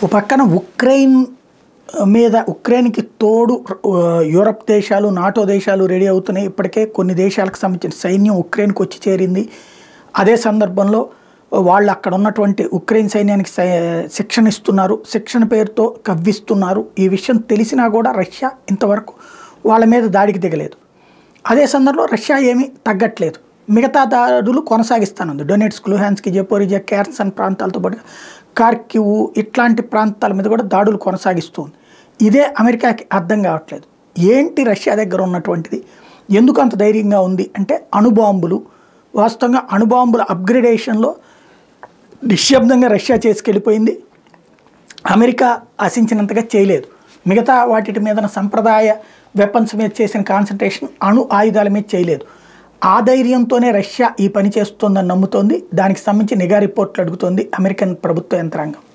ఓ పక్కన ఉక్రెయిన్ మీద ఉక్రెయిన్కి తోడు ఆ, యూరప్ దేశాలు నాటో దేశాలు రెడీ అవుతున్నాయి ఇప్పటికే కొన్ని దేశాలకు సంబంధించిన సైన్యం ఉక్రెయిన్కి వచ్చి చేరింది అదే సందర్భంలో వాళ్ళు అక్కడ ఉన్నటువంటి ఉక్రెయిన్ సైన్యానికి సై- శిక్షణ ఇస్తున్నారు శిక్షణ పేరుతో కవ్విస్తున్నారు ఈ విషయం తెలిసినా కూడా రష్యా ఇంతవరకు వాళ్ళ మీద దాడికి దిగలేదు అదే సందర్భంలో రష్యా ఏమీ తగ్గట్లేదు మిగతా దాడులు కొనసాగిస్తానుంది డొనెట్స్క్ లుహాన్స్కి జపోరిజియా కేర్సన్ ప్రాంతాలతో పాటు కార్కివ్ ఇట్లాంటి ప్రాంతాల మీద కూడా దాడులు కొనసాగిస్తుంది ఇదే అమెరికాకి అర్థం కావట్లేదు ఏంటి రష్యా దగ్గర ఉన్నటువంటిది ఎందుకు అంత ధైర్యంగా ఉంది అంటే అణుబాంబులు వాస్తవంగా అణుబాంబుల అప్గ్రేడేషన్లో నిశ్శబ్దంగా రష్యా చేసుకెళ్ళిపోయింది అమెరికా ఆశించినంతగా చేయలేదు మిగతా వాటి మీద సంప్రదాయ వెపన్స్ మీద చేసిన కాన్సన్ట్రేషన్ అణు ఆయుధాల మీద చేయలేదు ఆ ధైర్యంతోనే రష్యా ఈ పని చేస్తోందని నమ్ముతోంది దానికి సంబంధించి నిఘా రిపోర్ట్లు అడుగుతోంది అమెరికన్ ప్రభుత్వ యంత్రాంగం